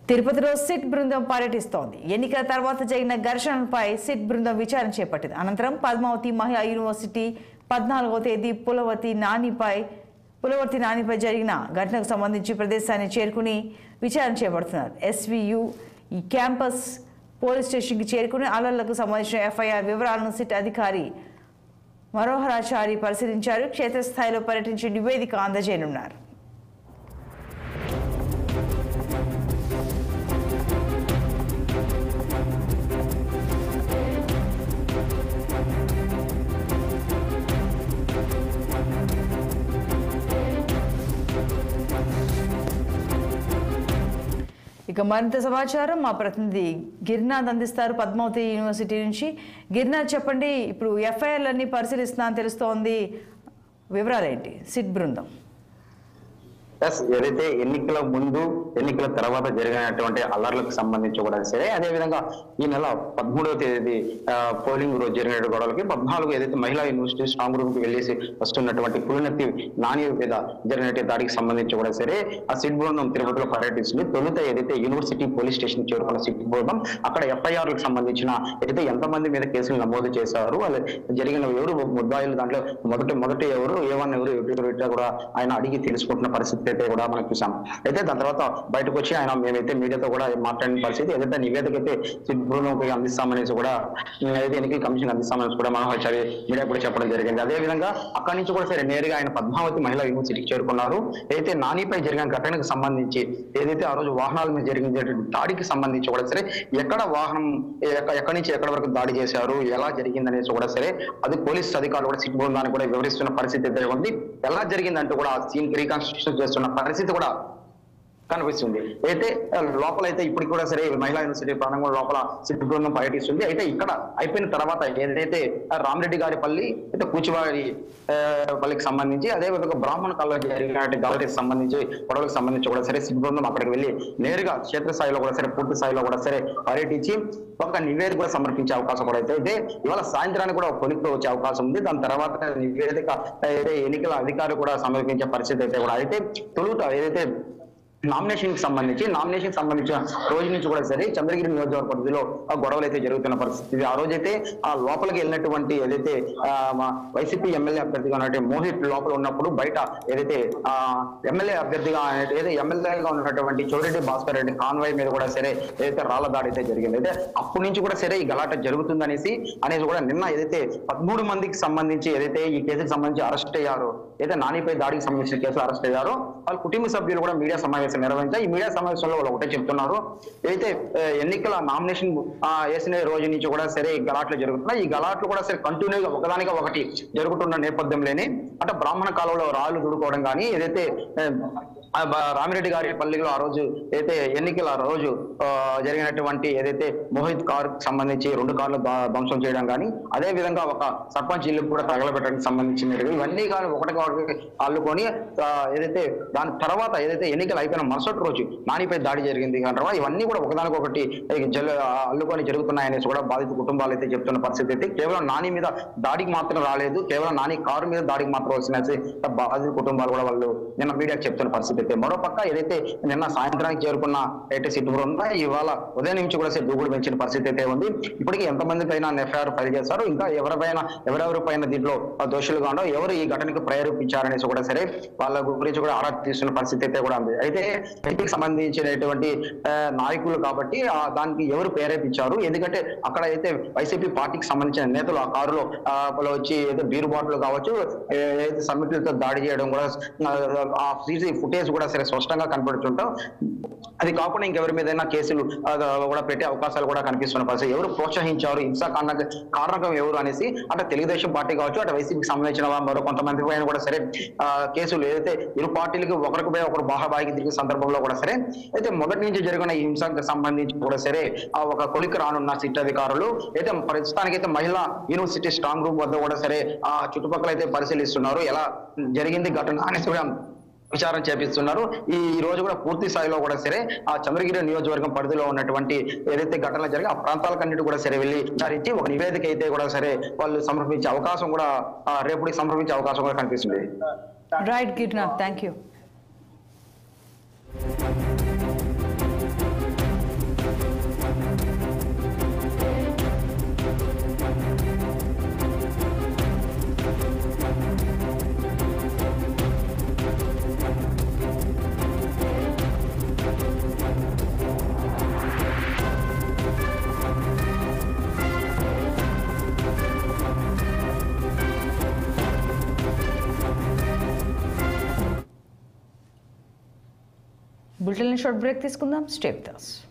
తిరుపతిలో సిట్ బృందం పర్యటిస్తోంది ఎన్నికల తర్వాత జరిగిన ఘర్షణలపై సిట్ బృందం విచారణ చేపట్టింది అనంతరం పద్మావతి మహిళా యూనివర్సిటీ పద్నాలుగో తేదీ పులవతి నానిపై పులవర్తి నానిపై జరిగిన ఘటనకు సంబంధించి ప్రదేశాన్ని చేరుకుని విచారణ చేపడుతున్నారు ఎస్వియు ఈ క్యాంపస్ పోలీస్ స్టేషన్కి చేరుకుని అల్లర్లకు సంబంధించిన ఎఫ్ఐఆర్ వివరాలను సిట్ అధికారి మనోహరాచారి పరిశీలించారు క్షేత్రస్థాయిలో పర్యటించి నివేదిక అందజేయనున్నారు ఇక మరింత సమాచారం మా ప్రతినిధి గిరినాథ్ అందిస్తారు పద్మావతి యూనివర్సిటీ నుంచి గిరినాథ్ చెప్పండి ఇప్పుడు ఎఫ్ఐఆర్లన్నీ పరిశీలిస్తున్నా అని తెలుస్తోంది వివరాలేంటి సిట్ బృందం ఎస్ ఏదైతే ఎన్నికల ముందు ఎన్నికల తర్వాత జరిగినటువంటి అల్లర్లకు సంబంధించి కూడా సరే అదే విధంగా ఈ నెల పదమూడవ తేదీ ఆ, పోలింగ్ రోజు జరిగిన గొడవలకి పద్నాలుగు ఏదైతే మహిళా యూనివర్సిటీ స్ట్రాంగ్ రూమ్ కి వెళ్ళేసి వస్తున్నటువంటి పులినెత్తి నాని మీద జరిగినటువంటి దాడికి సంబంధించి కూడా సరే ఆ సిట్ బృందం తిరుపతిలో పర్యటిస్తుంది తొలుత ఏదైతే యూనివర్సిటీ పోలీస్ స్టేషన్ చేరుకున్న సిట్ బృందం అక్కడ ఎఫ్ఐఆర్లకు సంబంధించిన ఏదైతే ఎంతమంది మీద కేసులు నమోదు చేశారు వాళ్ళ జరిగిన ఎవరు ముద్దాయిలు దాంట్లో మొదటి మొదటి ఎవరు ఏవన్ ఎవరు ఎవరు ఇట్లా కూడా ఆయన అడిగి తెలుసుకుంటున్న పరిస్థితి అయితే కూడా మనం చూసాం అయితే దాని తర్వాత బయటకు వచ్చి ఆయన మేమైతే మీడియాతో కూడా మాట్లాడిన పరిస్థితి ఏదైతే నివేదిక అయితే సిట్ బృందంకి అందిస్తామనేసి కూడా ఏదైతే ఎన్నికల కమిషన్ అందిస్తామనేసి కూడా మనోహర్ మీడియా కూడా చెప్పడం జరిగింది అదే విధంగా అక్కడి నుంచి కూడా సరే నేరుగా ఆయన పద్మావతి మహిళా యూనివర్సిటీకి చేరుకున్నారు అయితే నానిపై జరిగిన ఘటనకు సంబంధించి ఏదైతే ఆ రోజు వాహనాల మీద జరిగిన దాడికి సంబంధించి కూడా సరే ఎక్కడ వాహనం ఎక్క- ఎక్కడి నుంచి ఎక్కడి వరకు దాడి చేశారు ఎలా జరిగింది అనేసి కూడా సరే అది పోలీస్ అధికారులు కూడా సిట్ బృందాన్ని కూడా వివరిస్తున్న పరిస్థితి అయితే ఉంది ఎలా జరిగిందంటూ కూడా ఆ సీన్ రీకన్స్ట్రక్షన్ చేస్తున్న పరిస్థితి కూడా కనిపిస్తుంది అయితే ఆ, లోపల అయితే ఇప్పటికి కూడా సరే మహిళా యూనివర్సిటీ ప్రాంగణం లోపల సిట్ బృందం పర్యటిస్తుంది అయితే ఇక్కడ అయిపోయిన తర్వాత ఏదైతే ఆ రామరెడ్డి గారి పల్లి అయితే కూచివారి ఆ, పల్లికి సంబంధించి అదే విధంగా బ్రాహ్మణ కళ జరిగినటువంటి గౌరవకి సంబంధించి గొడవలకు సంబంధించి కూడా సరే సిట్ బృందం అక్కడికి వెళ్ళి నేరుగా క్షేత్రస్థాయిలో కూడా సరే పూర్తి స్థాయిలో కూడా సరే పర్యటించి ఒక నివేదిక కూడా సమర్పించే అవకాశం కూడా అయితే అయితే ఇవాళ సాయంత్రానికి కూడా ఒక కొలిక్కి వచ్చే అవకాశం ఉంది దాని తర్వాత నివేదిక అయితే ఎన్నికల అధికారులు కూడా సమర్పించే పరిస్థితి అయితే కూడా అయితే తొలుత ఏదైతే నామినేషన్ కి సంబంధించి నామినేషన్ సంబంధించిన రోజు నుంచి కూడా సరే చంద్రగిరి నియోజకవర్గ పరిధిలో ఆ గొడవలు అయితే జరుగుతున్న పరిస్థితి ఆ రోజైతే ఆ లోపలికి వెళ్ళినటువంటి ఏదైతే ఆ, మా వైసీపీ ఎమ్మెల్యే అభ్యర్థిగా ఉన్నటువంటి మోహిత్ లోపల ఉన్నప్పుడు బయట ఏదైతే ఆ ఎమ్మెల్యే అభ్యర్థిగా ఏదైతే ఎమ్మెల్యేగా ఉన్నటువంటి చౌరెడ్డి భాస్కర్ రెడ్డి కాన్వాయ్ మీద కూడా సరే ఏదైతే రాళ్ల దాడి అయితే జరిగింది అయితే అప్పటి నుంచి కూడా సరే ఈ గలాట జరుగుతుందనేసి అనేసి కూడా నిన్న ఏదైతే పదమూడు మందికి సంబంధించి ఏదైతే ఈ కేసుకి సంబంధించి అరెస్ట్ అయ్యారో ఏదైతే నానిపై దాడికి సంబంధించిన కేసులో అరెస్ట్ అయ్యారో వాళ్ళ కుటుంబ సభ్యులు కూడా మీడియా సమావేశం నిర్వహించారు ఈ మీడియా సమావేశంలో వాళ్ళు ఒకటే చెప్తున్నారు ఏదైతే ఆ, ఎన్నికల నామినేషన్ వేసిన రోజు నుంచి కూడా సరే ఈ గలాట్లు జరుగుతున్నాయి ఈ గలాట్లు కూడా సరే కంటిన్యూగా ఒకదానిగా ఒకటి జరుగుతున్న నేపథ్యంలోనే అంటే బ్రాహ్మణ కాలంలో రాళ్ళు దుడుకోవడం కానీ ఏదైతే ఆ, ఆ బ- రామిరెడ్డి గారి పల్లిలో ఆ రోజు ఏదైతే ఎన్నికల రోజు ఆ, జరిగినటువంటి ఏదైతే మోహిత్ కార్ సంబంధించి రెండు కార్లు ధ్వ- ధ్వంసం చేయడం కానీ అదే విధంగా ఒక సర్పంచ్ ఇల్లు కూడా తగలబెట్టడానికి సంబంధించినవి ఇవన్నీ కానీ ఒకటి ఒకటి అల్లుకొని ఆ, ఏదైతే దాని తర్వాత ఏదైతే ఎన్నికలు అయిపోయిన మరుసటి రోజు నానిపై దాడి జరిగింది అంటారా ఇవన్నీ కూడా ఒకదానికొకటి జల్ అల్లుకొని జరుగుతున్నాయనేసి కూడా బాధిత కుటుంబాలు అయితే చెప్తున్న పరిస్థితి అయితే కేవలం నాని మీద దాడికి మాత్రం రాలేదు కేవలం నాని కారు మీద దాడికి మాత్రం వచ్చిన బాధిత కుటుంబాలు కూడా వాళ్ళు నిన్న మీడియాకి చెప్తున్న పరిస్థితి అయితే మరో పక్క ఏదైతే నిన్న సాయంత్రానికి చేరుకున్న అయితే సిట్టు ఉందో ఇవాళ ఉదయం నుంచి కూడా సరే దూకుడు పెంచిన పరిస్థితి అయితే ఉంది ఇప్పటికీ ఎంతమంది పైన ఎఫ్ఐఆర్ ఫైల్ చేస్తారు ఇంకా ఎవరిపైన ఎవరెవరి పైన దీంట్లో దోషులుగా ఉండో ఎవరు ఈ ఘటనకు ప్రేరేపించారనేసి కూడా సరే వాళ్ళ గురించి కూడా ఆరా తీస్తున్న పరిస్థితి అయితే కూడా ఉంది అయితే ఇంటికి సంబంధించినటువంటి ఆ, నాయకులు కాబట్టి ఆ దానికి ఎవరు ప్రేరేపించారు ఎందుకంటే అక్కడ అయితే వైసీపీ పార్టీకి సంబంధించిన నేతలు ఆ కారులో ఆ, వాళ్ళు వచ్చి ఏదో బీరు బాటిల్ కావచ్చు ఏ- ఏదైతే సమితులతో దాడి చేయడం కూడా ఆ, ఆ సీసీ ఫుటేజ్ కూడా సరే స్పష్టంగా కనపడుతుంటాం అది కాకుండా ఇంకెవరి మీదైనా కేసులు ఆ, కూడా పెట్టే అవకాశాలు కూడా కనిపిస్తున్న పరిస్థితి ఎవరు ప్రోత్సహించారు హింసా కారణ కారణకం ఎవరు అనేసి అంటే తెలుగుదేశం పార్టీ కావచ్చు అటు వైసీపీకి సంబంధించిన వా- మరో కొంతమంది పైన కూడా సరే ఆ, కేసులు ఏదైతే ఇరు పార్టీలకి ఒకరికి పోయి ఒకరు బాహాబాయికి తిరిగే సందర్భంలో కూడా సరే అయితే మొదటి నుంచి జరిగిన ఈ హింసకు సంబంధించి కూడా సరే ఆ ఒక కొలికి రానున్న సిట్ అధికారులు అయితే ప్రస్తుతానికి అయితే మహిళా యూనివర్సిటీ స్ట్రాంగ్ రూమ్ వద్ద కూడా సరే ఆ చుట్టుపక్కల అయితే పరిశీలిస్తున్నారు ఎలా జరిగింది ఘటన అనేసి కూడా విచారణ చేపిస్తున్నారు ఈ ఈ రోజు కూడా పూర్తి స్థాయిలో కూడా సరే ఆ చంద్రగిరి నియోజకవర్గం పరిధిలో ఉన్నటువంటి ఏదైతే ఘటనలు జరిగి ఆ ప్రాంతాలకన్నిటి కూడా సరే వెళ్ళి విచారించి ఒక నివేదిక అయితే కూడా సరే వాళ్ళు సమర్పించే అవకాశం కూడా ఆ, రేపటికి సమర్పించే అవకాశం కూడా కనిపిస్తుంది right Girinath thank you bulletin short break తీసుకుందాం స్టేప్ దాస్